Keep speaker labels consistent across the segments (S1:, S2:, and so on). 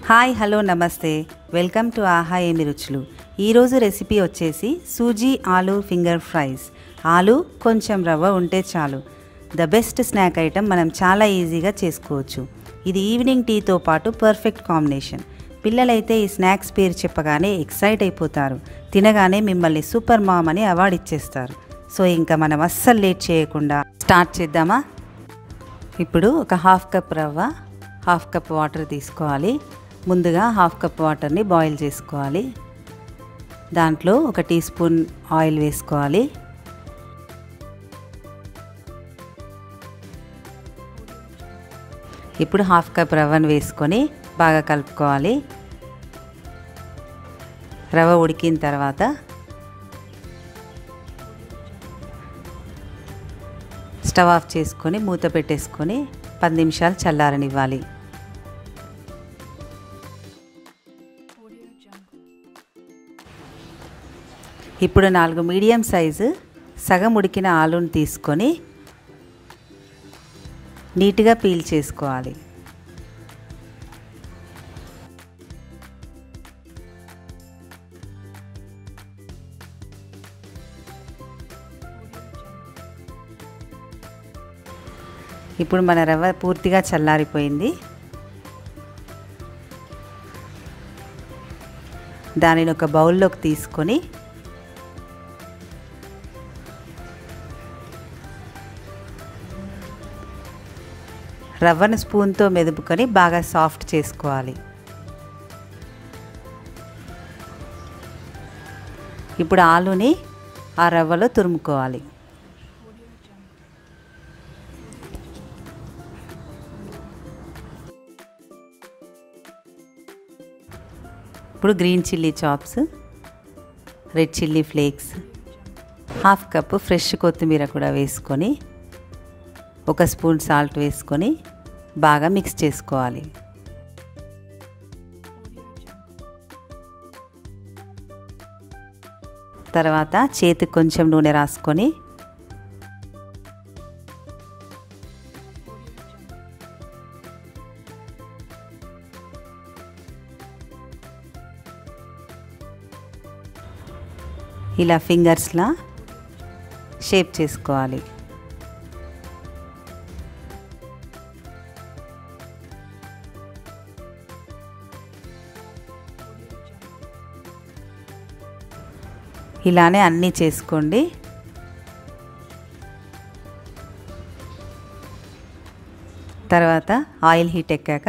S1: hi hello నమస్తే welcome to ఆహా ఏమి రుచులు ఈరోజు రెసిపీ వచ్చేసి సూజీ ఆలూ ఫింగర్ ఫ్రైస్ ఆలు కొంచెం రవ్వ ఉంటే చాలు ద బెస్ట్ స్నాక్ ఐటెం మనం చాలా ఈజీగా చేసుకోవచ్చు ఇది ఈవినింగ్ టీతో పాటు పర్ఫెక్ట్ కాంబినేషన్ పిల్లలైతే ఈ స్నాక్స్ పేరు చెప్పగానే ఎక్సైట్ అయిపోతారు తినగానే మిమ్మల్ని సూపర్ మామ్ అని అవార్డు ఇచ్చేస్తారు సో ఇంకా మనం అస్సలు లేట్ చేయకుండా స్టార్ట్ చేద్దామా ఇప్పుడు ఒక హాఫ్ కప్ రవ్వ హాఫ్ కప్ వాటర్ తీసుకోవాలి ముందుగా హాఫ్ కప్ వాటర్ని బాయిల్ చేసుకోవాలి దాంట్లో ఒక టీ స్పూన్ ఆయిల్ వేసుకోవాలి ఇప్పుడు హాఫ్ కప్ రవ్వను వేసుకొని బాగా కలుపుకోవాలి రవ్వ ఉడికిన తర్వాత స్టవ్ ఆఫ్ చేసుకొని మూత పెట్టేసుకొని పది నిమిషాలు చల్లారనివ్వాలి ఇప్పుడు నాలుగు మీడియం సైజు సగం ఉడికిన ఆలుని తీసుకొని నీట్గా పీల్ చేసుకోవాలి ఇప్పుడు మన రవ్వ పూర్తిగా చల్లారిపోయింది దానిని ఒక బౌల్లోకి తీసుకొని రవ్వను స్పూన్తో మెదుపుకొని బాగా సాఫ్ట్ చేసుకోవాలి ఇప్పుడు ఆలుని ఆ రవ్వలో తురుముకోవాలి ఇప్పుడు green chilli chops red chilli flakes half cup fresh కొత్తిమీర కూడా వేసుకొని ఒక స్పూన్ సాల్ట్ వేసుకొని బాగా మిక్స్ చేసుకోవాలి తర్వాత చేతికి కొంచెం నూనె రాసుకొని ఇలా ఫింగర్స్లా షేప్ చేసుకోవాలి ఇలానే అన్నీ చేసుకోండి తర్వాత ఆయిల్ హీట్ ఎక్కాక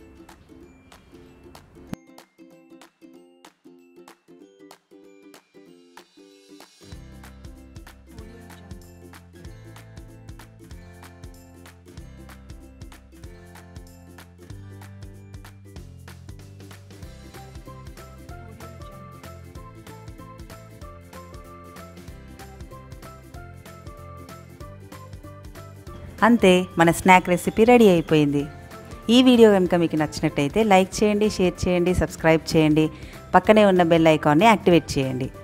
S1: అంతే మన స్నాక్ రెసిపీ రెడీ అయిపోయింది ఈ వీడియో కనుక మీకు నచ్చినట్టయితే లైక్ చేయండి షేర్ చేయండి సబ్స్క్రైబ్ చేయండి పక్కనే ఉన్న బెల్ ఐకాన్ని యాక్టివేట్ చేయండి